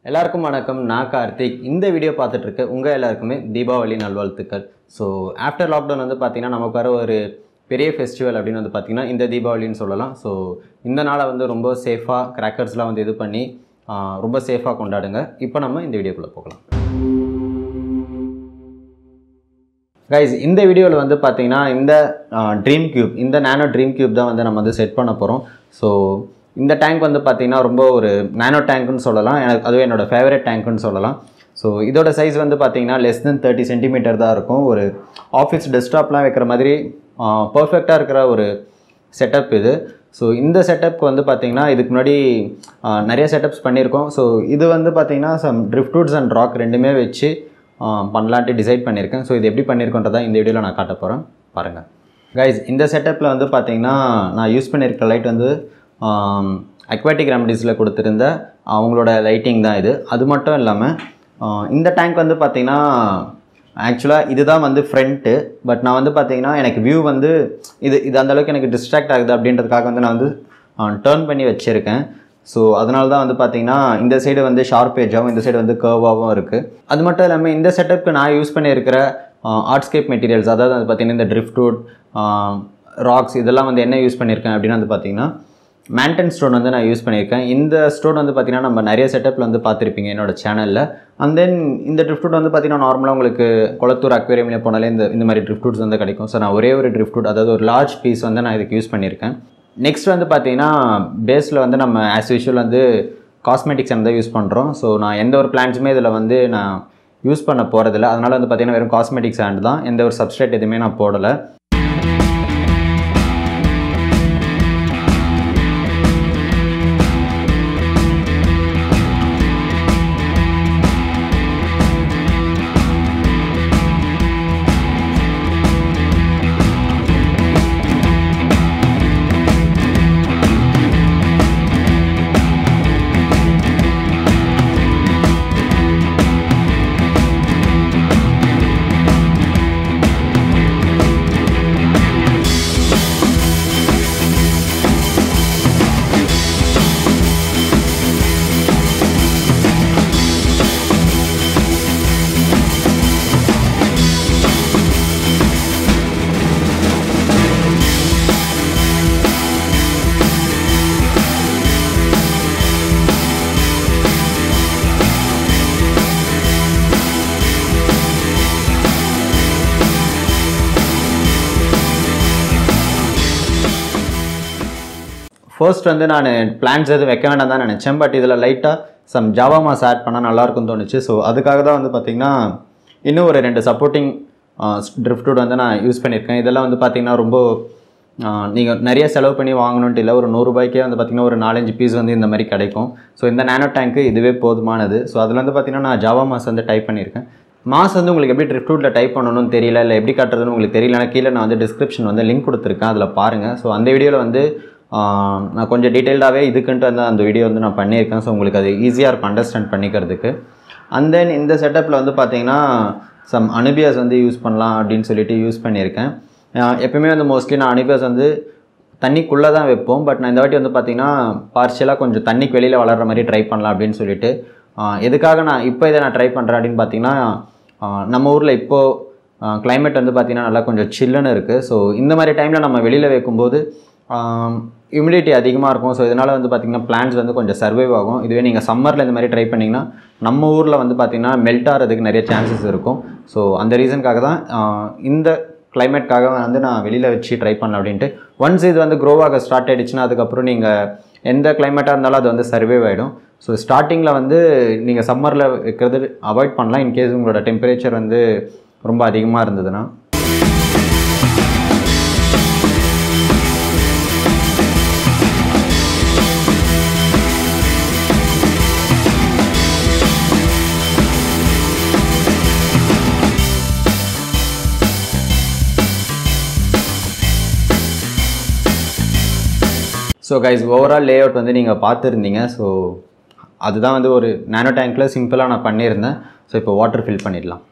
எல்லாருக்கும் வணக்கம் நான் கார்த்திக் இந்த வீடியோ பார்த்துட்டு இருக்க உங்கள் எல்லாருக்குமே தீபாவளி நல்வாழ்த்துக்கள் ஸோ ஆஃப்டர் லாக்டவுன் வந்து பார்த்திங்கன்னா நமக்கு வர ஒரு பெரிய ஃபெஸ்டிவல் அப்படின்னு வந்து பார்த்திங்கன்னா இந்த தீபாவளின்னு சொல்லலாம் ஸோ இந்த நாளை வந்து ரொம்ப சேஃபாக கிராக்கர்ஸ்லாம் வந்து இது பண்ணி ஆ, ரொம்ப சேஃபாக கொண்டாடுங்க இப்போ நம்ம இந்த வீடியோக்குள்ளே போகலாம் கைஸ் இந்த வீடியோவில் வந்து பார்த்தீங்கன்னா இந்த ட்ரீம் கியூப் இந்த நானோ ட்ரீம் கியூப் தான் வந்து நம்ம வந்து செட் பண்ண போகிறோம் ஸோ இந்த டேங்க் வந்து பார்த்தீங்கன்னா ரொம்ப ஒரு நானோ டேங்க்னு சொல்லலாம் எனக்கு அதுவே என்னோட ஃபேவரட் டேங்க்னு சொல்லலாம் ஸோ இதோட சைஸ் வந்து பார்த்தீங்கன்னா லெஸ் தென் தேர்ட்டி சென்டிமீட்டர் தான் இருக்கும் ஒரு ஆஃபீஸ் டெஸ்க்டாப்லாம் வைக்கிற மாதிரி பர்ஃபெக்டாக இருக்கிற ஒரு செட்டப் இது ஸோ இந்த செட்டப்க்கு வந்து பார்த்தீங்கன்னா இதுக்கு முன்னாடி ஆ, நிறைய செட்டப்ஸ் பண்ணியிருக்கோம் ஸோ இது வந்து பார்த்தீங்கன்னா சம் ட்ரிஃப்ட்வுட்ஸ் அண்ட் ராக் ரெண்டுமே வச்சு ஆ, பண்ணலான்ட்டு டிசைட் பண்ணியிருக்கேன் ஸோ இது எப்படி பண்ணியிருக்கோன்றதான் இந்த வீடியோவில் நான் காட்ட போகிறேன் பாருங்கள் கைஸ் இந்த செட்டப்பில் வந்து பார்த்தீங்கன்னா நான் யூஸ் பண்ணியிருக்க லைட் வந்து அக்வாட்டிக் ரெமடிஸில் கொடுத்துருந்த அவங்களோட லைட்டிங் தான் இது அது மட்டும் இல்லாமல் இந்த டேங்க் வந்து பார்த்தீங்கன்னா ஆக்சுவலாக இதுதான் வந்து ஃப்ரண்ட்டு பட் நான் வந்து பார்த்தீங்கன்னா எனக்கு வியூ வந்து இது இது அந்த அளவுக்கு எனக்கு டிஸ்ட்ராக்ட் ஆகுது அப்படின்றதுக்காக வந்து நான் வந்து டேர்ன் பண்ணி வச்சுருக்கேன் ஸோ அதனால தான் வந்து பார்த்தீங்கன்னா இந்த சைடு வந்து ஷார்ப் ஏஜாகவும் இந்த சைடு வந்து கர்வாகவும் இருக்குது அது மட்டும் இல்லாமல் இந்த செட்டப்க்கு நான் யூஸ் பண்ணியிருக்கிற ஆர்ட்ஸ்கேப் மெட்டீரியல்ஸ் அதாவது வந்து பார்த்தீங்கன்னா இந்த ட்ரிஃப்ட்வுட் ராக்ஸ் இதெல்லாம் வந்து என்ன யூஸ் பண்ணியிருக்கேன் அப்படின்னு வந்து பார்த்தீங்கன்னா மேண்டன் ஸ்டோன் வந்து நான் யூஸ் பண்ணியிருக்கேன் இந்த ஸ்டோன் வந்து பார்த்தீங்கன்னா நம்ம நிறைய செட்டப்பில் வந்து பார்த்துருப்பீங்க என்னோட சேனலில் அண்ட் தென் இந்த ட்ரிஃப்ட்வுட் வந்து பார்த்தீங்கன்னா நார்மலாக உங்களுக்கு குளத்தூர் அக்வேரியமில் போனாலே இந்த இந்த மாதிரி ட்ரிஃப்ட்வுட்ஸ் வந்து கிடைக்கும் ஸோ நான் ஒரே ஒரு ட்ரிஃப்ட்வுட் அதாவது ஒரு லார்ஜ் பீஸ் வந்து நான் இதுக்கு யூஸ் பண்ணியிருக்கேன் நெக்ஸ்ட் வந்து பார்த்தீங்கன்னா பேஸில் வந்து நம்ம ஆஸ் யூஷுவல் வந்து காஸ்மெட்டிக்ஸ் தான் யூஸ் பண்ணுறோம் ஸோ நான் எந்த ஒரு பிளான்ஸுமே இதில் வந்து நான் யூஸ் பண்ண போகிறதில்ல அதனால் வந்து பார்த்தீங்கன்னா வெறும் காஸ்மெட்டிக்ஸ் ஹேண்ட் தான் எந்த ஒரு சப்ஸ்ட்ரேட் எதுவுமே நான் போடலை ஃபர்ஸ்ட் வந்து நான் பிளான்ஸ் எதுவும் வைக்க வேண்டாம் தான் நினச்சேன் பட் இதில் லைட்டாக சம் ஜாவா மாஸ் ஆட் பண்ணால் நல்லாயிருக்கும்னு தோணுச்சு ஸோ அதுக்காக தான் வந்து பார்த்திங்கன்னா இன்னும் ஒரு ரெண்டு சப்போர்ட்டிங் ட்ரிஃப்ட்வுட் வந்து நான் யூஸ் பண்ணியிருக்கேன் இதெல்லாம் வந்து பார்த்திங்கன்னா ரொம்ப நீங்கள் நிறைய செலவு பண்ணி வாங்கணுன்ட்டு இல்லை ஒரு நூறுரூபாய்க்கே வந்து பார்த்திங்கன்னா ஒரு நாலஞ்சு பீஸ் வந்து இந்த மாதிரி கிடைக்கும் ஸோ இந்த நேனோ டேங்க்கு இதுவே போதுமானது ஸோ அதில் வந்து பார்த்திங்கன்னா நான் ஜாவா மாஸ் வந்து டைப் பண்ணியிருக்கேன் மாஸ் வந்து உங்களுக்கு எப்படி ட்ரிஃப்ட்வுட்டில் டைப் பண்ணணும்னு தெரியல இல்லை எப்படி காட்டுறதுன்னு உங்களுக்கு தெரியலனா கீழே நான் வந்து டிஸ்கிரிப்ஷன் வந்து லிங்க் கொடுத்துருக்கேன் அதில் பாருங்கள் ஸோ அந்த வீடியோவில் வந்து ஆஹ், நான் கொஞ்சம் டீட்டெயில்டாகவே இதுக்குன்ட்டு வந்து அந்த வீடியோ வந்து நான் பண்ணியிருக்கேன் ஸோ உங்களுக்கு அது ஈஸியாக இருக்கும் அண்டர்ஸ்டாண்ட் பண்ணிக்கிறதுக்கு அண்ட் தென் இந்த செட்டப்பில் வந்து பார்த்தீங்கன்னா சம் அனுபியாஸ் வந்து யூஸ் பண்ணலாம் அப்படின்னு சொல்லிட்டு யூஸ் பண்ணியிருக்கேன் ஆஹ், எப்பயுமே வந்து மோஸ்ட்லி நான் அனுபியாஸ் வந்து தண்ணிக்குள்ளே தான் வைப்போம் பட் நான் இந்த வாட்டி வந்து பார்த்தீங்கன்னா பார்ஷியலாக கொஞ்சம் தண்ணிக்கு வெளியில் வளர்கிற மாதிரி ட்ரை பண்ணலாம் அப்படின்னு சொல்லிட்டு ஆஹ், எதுக்காக நான் இப்போ இதை நான் ட்ரை பண்ணுறேன் அப்படின்னு பார்த்தீங்கன்னா ஆஹ், நம்ம ஊரில் இப்போது climate வந்து பார்த்திங்கன்னா நல்லா கொஞ்சம் சில்லுன்னு இருக்குது ஸோ இந்த மாதிரி டைமில் நம்ம வெளியில் வைக்கும்போது ஹியூமிடிட்டி அதிகமாக இருக்கும் ஸோ இதனால் வந்து பார்த்திங்கன்னா பிளான்ஸ் வந்து கொஞ்சம் சர்வைவ் ஆகும் இதுவே நீங்கள் சம்மரில் இந்த மாதிரி ட்ரை பண்ணிங்கன்னா நம்ம ஊரில் வந்து பார்த்திங்கன்னா மெல்ட் ஆகிறதுக்கு நிறைய சான்சஸ் இருக்கும் ஸோ அந்த ரீசனுக்காக தான் ஆஹ், இந்த கிளைமேட்காக வந்து நான் வெளியில் வச்சு ட்ரை பண்ணலாம் அப்படின்ட்டு ஒன்ஸ் இது வந்து க்ரோ ஆக ஸ்டார்ட் ஆகிடுச்சுன்னா அதுக்கப்புறம் நீங்கள் எந்த கிளைமேட்டாக இருந்தாலும் அது வந்து சர்வைவ் ஆகிடும் ஸோ ஸ்டார்டிங்கில் வந்து நீங்கள் சம்மரில் வைக்கிறது அவாய்ட் பண்ணலாம் இன்கேஸ் உங்களோட டெம்பரேச்சர் வந்து ரொம்ப அதிகமாக இருந்ததுன்னா so guys overall layout வந்து நீங்கள் பார்த்துருந்தீங்க ஸோ அதுதான் வந்து ஒரு நானோ டேங்க்கில் சிம்பிளாக நான் பண்ணியிருந்தேன் ஸோ இப்போ வாட்டர் ஃபில் பண்ணிடலாம்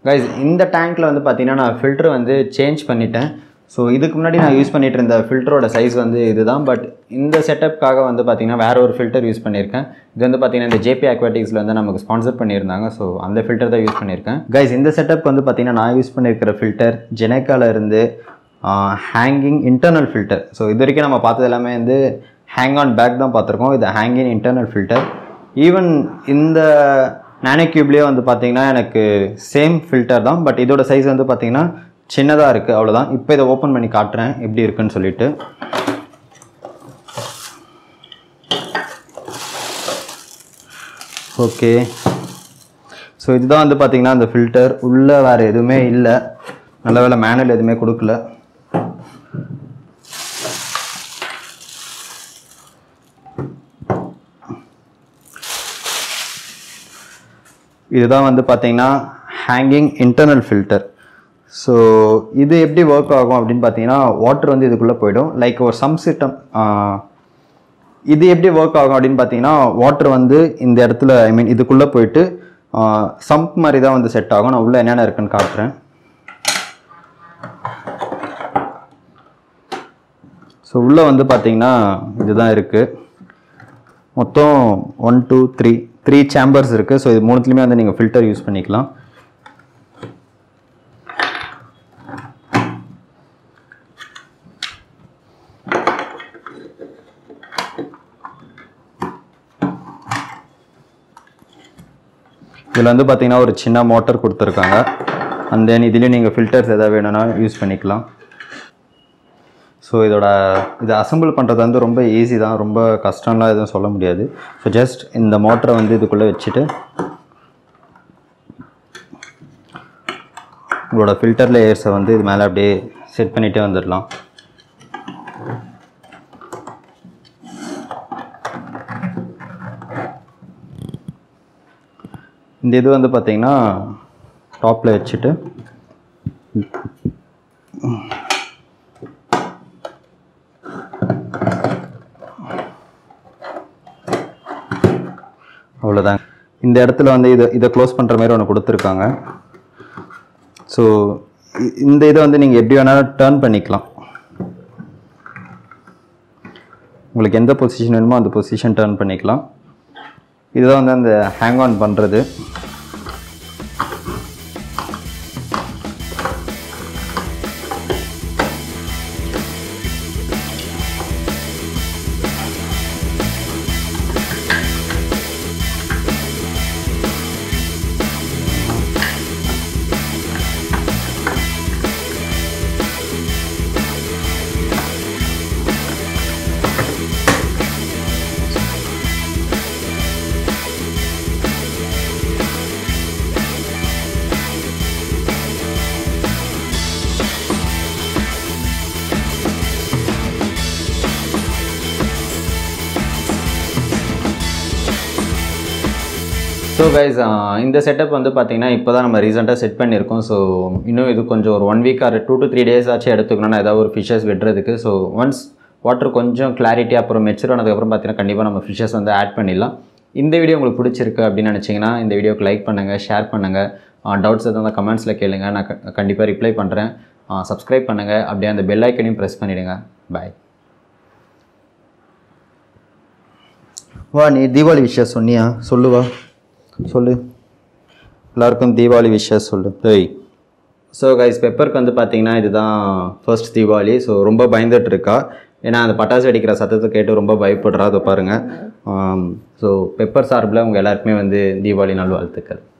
கைஸ் இந்த டேங்க்கில் வந்து பார்த்தீங்கன்னா நான் ஃபில்டர் வந்து சேஞ்ச் பண்ணிட்டேன் ஸோ இதுக்கு முன்னாடி நான் யூஸ் பண்ணிட்டு இருந்த ஃபில்டரோட சைஸ் வந்து இதுதான் பட் இந்த செட்டப்காக வந்து பார்த்தீங்கன்னா வேற ஒரு ஃபில்டர் யூஸ் பண்ணியிருக்கேன் இது வந்து பார்த்தீங்கன்னா இந்த ஜேபி அக்வாட்டிக்ஸில் வந்து நமக்கு ஸ்பான்சர் பண்ணியிருந்தாங்க ஸோ அந்த ஃபில்டர் தான் யூஸ் பண்ணியிருக்கேன் கைஸ் இந்த செட்டப் வந்து பார்த்தீங்கன்னா நான் யூஸ் பண்ணியிருக்கிற ஃபில்டர் ஜெனேக்கால இருந்து ஹேங்கிங் இன்டர்னல் ஃபில்டர் ஸோ இது வரைக்கும் நம்ம பார்த்தது எல்லாமே வந்து ஹேங் ஆன் பேக் தான் பார்த்துருக்கோம் இது ஹேங்கிங் இன்டர்னல் ஃபில்டர் ஈவன் இந்த நானோ கியூப்லேயே வந்து பார்த்தீங்கன்னா எனக்கு சேம் ஃபில்டர் தான் பட் இதோட சைஸ் வந்து பார்த்தீங்கன்னா சின்னதாக இருக்குது அவ்வளோதான் இப்போ இதை ஓப்பன் பண்ணி காட்டுறேன் எப்படி இருக்குன்னு சொல்லிட்டு ஓகே ஸோ இதுதான் வந்து பார்த்தீங்கன்னா அந்த ஃபில்டர் உள்ளே வேறு எதுவுமே இல்லை நல்ல வேலை மேனுவல் எதுவுமே கொடுக்கல இதுதான் வந்து பார்த்தீங்கன்னா ஹேங்கிங் இன்டர்னல் ஃபில்டர் ஸோ இது எப்படி ஒர்க் ஆகும் அப்படின்னு பார்த்தீங்கன்னா வாட்டர் வந்து இதுக்குள்ளே போயிடும் லைக் ஒரு சம் சிஸ்டம் இது எப்படி ஒர்க் ஆகும் அப்படின்னு பார்த்தீங்கன்னா வாட்டர் வந்து இந்த இடத்துல ஐ மீன் இதுக்குள்ளே போயிட்டு சம்ப் மாதிரி தான் வந்து செட் ஆகும் நான் உள்ளே என்னென்ன இருக்குன்னு காட்டுறேன் ஸோ உள்ளே வந்து பார்த்தீங்கன்னா இதுதான் இருக்குது மொத்தம் one two three three chambers இருக்குது ஸோ இது மூணுத்துலேயுமே வந்து நீங்கள் ஃபில்டர் யூஸ் பண்ணிக்கலாம் இதில் வந்து பார்த்தீங்கன்னா ஒரு சின்ன மோட்டர் கொடுத்துருக்காங்க அண்ட் தென் இதுலேயும் நீங்கள் ஃபில்டர்ஸ் எதாவது வேணும்னா யூஸ் பண்ணிக்கலாம் ஸோ இதோட இதை அசம்பிள் பண்ணுறது வந்து ரொம்ப ஈஸி தான் ரொம்ப கஷ்டம்லாம் எதுவும் சொல்ல முடியாது ஸோ ஜஸ்ட் இந்த மோட்டரை வந்து இதுக்குள்ளே வச்சுட்டு உங்களோட ஃபில்டர் லேயர்ஸை வந்து இது மேலே அப்படியே செட் பண்ணிகிட்டே வந்துடலாம் இந்த இது வந்து பார்த்தீங்கன்னா டாப்பில் வச்சுட்டு அவ்வளோதாங்க இந்த இடத்துல வந்து இதை இதை க்ளோஸ் பண்ணுற மாதிரி ஒன்று கொடுத்துருக்காங்க ஸோ இந்த இதை வந்து நீங்கள் எப்படி வேணாலும் டேர்ன் பண்ணிக்கலாம் உங்களுக்கு எந்த பொசிஷன் வேணுமோ அந்த பொசிஷன் டேர்ன் பண்ணிக்கலாம் இதுதான் வந்து அந்த ஹேங் ஆன் பண்ணுறது ஸோ கைஸ் இந்த செட்டப் வந்து பார்த்தீங்கன்னா இப்போ தான் நம்ம ரீசெண்டாக செட் பண்ணியிருக்கோம் ஸோ இன்னும் இது கொஞ்சம் ஒரு one week or two to three days ஆச்சு எடுத்துக்கணும்னா ஏதாவது ஒரு ஃபிஷஸ் விடுறதுக்கு ஸோ ஒன்ஸ் வாட்டர் கொஞ்சம் கிளாரிட்டி அப்புறம் மெச்சூர் ஆனதுக்கப்புறம் பார்த்தீங்கன்னா கண்டிப்பாக நம்ம ஃபிஷஸ் வந்து ஆட் பண்ணிடலாம் இந்த வீடியோ உங்களுக்கு பிடிச்சிருக்கு அப்படின்னு நினச்சிங்கன்னா இந்த வீடியோக்கு லைக் பண்ணுங்கள் ஷேர் பண்ணுங்கள் டவுட்ஸ் எதாவது இருந்தால் கமெண்ட்ஸில் கேளுங்க நான் கண்டிப்பாக ரிப்ளை பண்ணுறேன் சப்ஸ்கிரைப் பண்ணுங்கள் அப்படியே அந்த பெல் ஐக்கனையும் ப்ரெஸ் பண்ணிவிடுங்க பாய் வா நீ தீபாவளி விஷயம் சொன்னியா சொல்லுவா சொல்லு எல்லாருக்கும் தீபாவளி விஷயம் சொல்லு ஏய் ஸோ கைஸ் பெப்பருக்கு வந்து பார்த்தீங்கன்னா இதுதான் ஃபர்ஸ்ட் தீபாவளி ஸோ ரொம்ப பயந்துட்டு இருக்கா ஏன்னா அந்த பட்டாசு வெடிக்கிற சத்தத்தை கேட்டு ரொம்ப பயப்படுறா அதை பாருங்கள் ஸோ பெப்பர் சார்பில் உங்கள் எல்லாருக்குமே வந்து தீபாவளி நல்வாழ்த்துக்கள்